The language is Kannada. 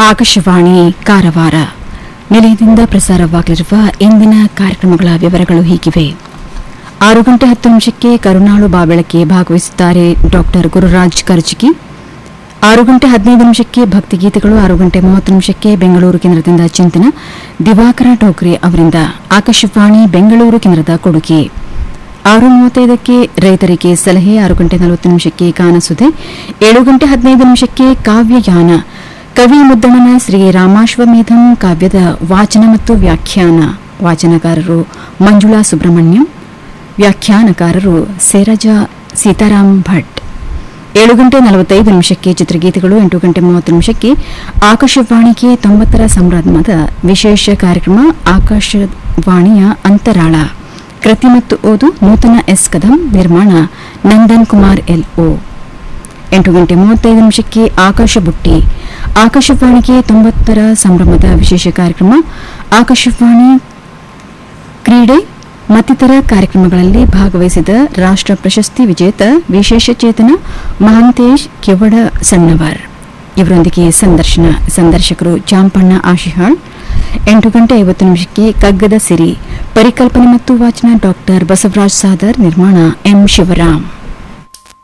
ಆಕಾಶವಾಣಿ ಕಾರವಾರ ನಿಲಯದಿಂದ ಪ್ರಸಾರವಾಗಲಿರುವ ಇಂದಿನ ಕಾರ್ಯಕ್ರಮಗಳ ವಿವರಗಳು ಹೀಗಿವೆ ಆರು ಗಂಟೆ ಹತ್ತು ನಿಮಿಷಕ್ಕೆ ಕರುಣಾಳು ಬಾಬೆಳಕೆ ಭಾಗವಹಿಸುತ್ತಾರೆ ಡಾಕ್ಟರ್ ಗುರುರಾಜ್ ಕರ್ಜಿಗಿ ಆರು ಗಂಟೆ ಹದಿನೈದು ನಿಮಿಷಕ್ಕೆ ಭಕ್ತಿಗೀತೆಗಳು ಆರು ಗಂಟೆ ಮೂವತ್ತು ನಿಮಿಷಕ್ಕೆ ಬೆಂಗಳೂರು ಕೇಂದ್ರದಿಂದ ಚಿಂತನ ದಿವಾಕರ ಡೋಗ್ರೆ ಅವರಿಂದ ಆಕಾಶವಾಣಿ ಬೆಂಗಳೂರು ಕೇಂದ್ರದ ಕೊಡುಗೆ ಆರು ಮೂವತ್ತೈದಕ್ಕೆ ರೈತರಿಗೆ ಸಲಹೆ ಆರು ಗಂಟೆ ನಲವತ್ತು ನಿಮಿಷಕ್ಕೆ ಗಾನಸುಧೆ ಏಳು ಗಂಟೆ ಹದಿನೈದು ನಿಮಿಷಕ್ಕೆ ಕಾವ್ಯಯಾನ ಕವಿ ಮುದ್ದಣನ ಶ್ರೀ ರಾಮಾಶ್ವಮೇಧಂ ಕಾವ್ಯದ ವಾಚನ ಮತ್ತು ವ್ಯಾಖ್ಯಾನ ವಾಚನಕಾರರು ಮಂಜುಳಾ ಸುಬ್ರಹ್ಮಣ್ಯಂ ವ್ಯಾಖ್ಯಾನಕಾರರು ಸೇರಜಾ ಸೀತಾರಾಮ್ ಭಟ್ ಏಳು ಗಂಟೆ ನಲವತ್ತೈದು ನಿಮಿಷಕ್ಕೆ ಚಿತ್ರಗೀತೆಗಳು ಎಂಟು ಗಂಟೆ ಮೂವತ್ತು ನಿಮಿಷಕ್ಕೆ ಆಕಾಶವಾಣಿಗೆ ತೊಂಬತ್ತರ ಸಂಭ್ರಮದ ವಿಶೇಷ ಕಾರ್ಯಕ್ರಮ ಆಕಾಶವಾಣಿಯ ಅಂತರಾಳ ಕೃತಿ ಮತ್ತು ಓದು ನೂತನ ಎಸ್ ಕದಂ ನಿರ್ಮಾಣ ನಂದನ್ ಕುಮಾರ್ ಎಲ್ಒ ಎಂಟು ಗಂಟೆ ಮೂವತ್ತೈದು ನಿಮಿಷಕ್ಕೆ ಆಕಾಶ ಬುಟ್ಟಿ ಆಕಾಶವಾಣಿಗೆ ತೊಂಬತ್ತರ ಸಂಭ್ರಮದ ವಿಶೇಷ ಕಾರ್ಯಕ್ರಮ ಆಕಾಶವಾಣಿ ಕ್ರೀಡೆ ಮತ್ತಿತರ ಕಾರ್ಯಕ್ರಮಗಳಲ್ಲಿ ಭಾಗವಹಿಸಿದ ರಾಷ್ಟ್ರ ಪ್ರಶಸ್ತಿ ವಿಜೇತ ವಿಶೇಷ ಚೇತನ ಮಹಾಂತೇಶ್ ಕೆವಡ ಸಣ್ಣವರ್ ಇವರೊಂದಿಗೆ ಸಂದರ್ಶನ ಸಂದರ್ಶಕರು ಚಾಂಪಣ್ಣ ಆಶಿಹಾಳ್ ಎಂಟು ಗಂಟೆ ಐವತ್ತು ನಿಮಿಷಕ್ಕೆ ಕಗ್ಗದ ಸಿರಿ ಪರಿಕಲ್ಪನೆ ಮತ್ತು ವಾಚನ ಡಾಕ್ಟರ್ ಬಸವರಾಜ್ ಸಾದರ್ ನಿರ್ಮಾಣ ಎಂ ಶಿವರಾಮ್